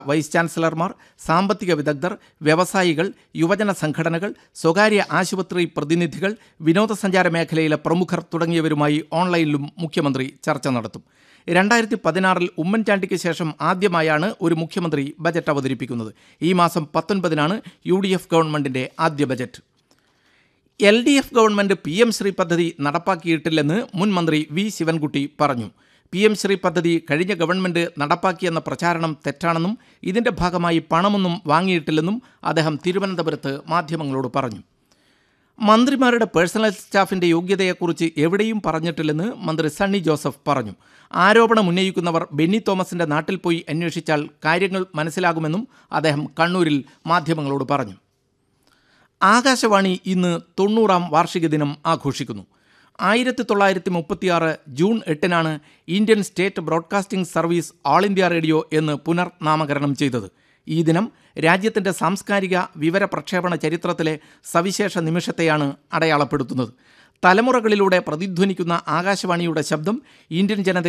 vice ചാൻസലർമാർ സാമ്പത്തിക വിദഗ്ധർ വ്യവസായികൾ യുവജന സംഘടനകൾ സ്വകാര്യ ആശുപത്രി പ്രതിനിധികൾ വിനോദസഞ്ചാര മേഖലയിലെ പ്രമുഖർ തുടങ്ങിയവരുമായി ഓൺലൈനിലും മുഖ്യമന്ത്രി ചർച്ച നടത്തും രണ്ടായിരത്തി പതിനാറിൽ ഉമ്മൻചാണ്ടിക്ക് ശേഷം ആദ്യമായാണ് ഒരു മുഖ്യമന്ത്രി ബജറ്റ് അവതരിപ്പിക്കുന്നത് ഈ മാസം പത്തൊൻപതിനാണ് യു ഡി എഫ് ഗവൺമെന്റിന്റെ ആദ്യ budget L D F government P M Shri പദ്ധതി നടപ്പാക്കിയിട്ടില്ലെന്ന് മുൻ മന്ത്രി വി ശിവൻകുട്ടി പറഞ്ഞു പി എം ശ്രീ പദ്ധതി കഴിഞ്ഞ ഗവൺമെന്റ് നടപ്പാക്കിയെന്ന പ്രചാരണം തെറ്റാണെന്നും ഇതിന്റെ ഭാഗമായി പണമൊന്നും വാങ്ങിയിട്ടില്ലെന്നും അദ്ദേഹം തിരുവനന്തപുരത്ത് മാധ്യമങ്ങളോട് പറഞ്ഞു മന്ത്രിമാരുടെ പേഴ്സണൽ സ്റ്റാഫിന്റെ യോഗ്യതയെക്കുറിച്ച് എവിടെയും പറഞ്ഞിട്ടില്ലെന്ന് മന്ത്രി സണ്ണി ജോസഫ് പറഞ്ഞു ആരോപണം ഉന്നയിക്കുന്നവർ ബെന്നി തോമസിന്റെ നാട്ടിൽ പോയി അന്വേഷിച്ചാൽ കാര്യങ്ങൾ മനസ്സിലാകുമെന്നും അദ്ദേഹം കണ്ണൂരിൽ മാധ്യമങ്ങളോട് പറഞ്ഞു ആകാശവാണി ഇന്ന് തൊണ്ണൂറാം വാർഷിക ദിനം ആഘോഷിക്കുന്നു ആയിരത്തി തൊള്ളായിരത്തി മുപ്പത്തിയാറ് ജൂൺ എട്ടിനാണ് Indian state broadcasting service all India radio എന്ന് പുനർനാമകരണം ചെയ്തത് ഈ ദിനം രാജ്യത്തിൻ്റെ സാംസ്കാരിക വിവര പ്രക്ഷേപണ ചരിത്രത്തിലെ സവിശേഷ നിമിഷത്തെയാണ് അടയാളപ്പെടുത്തുന്നത് തലമുറകളിലൂടെ പ്രതിധ്വനിക്കുന്ന ആകാശവാണിയുടെ ശബ്ദം ഇന്ത്യൻ ജനത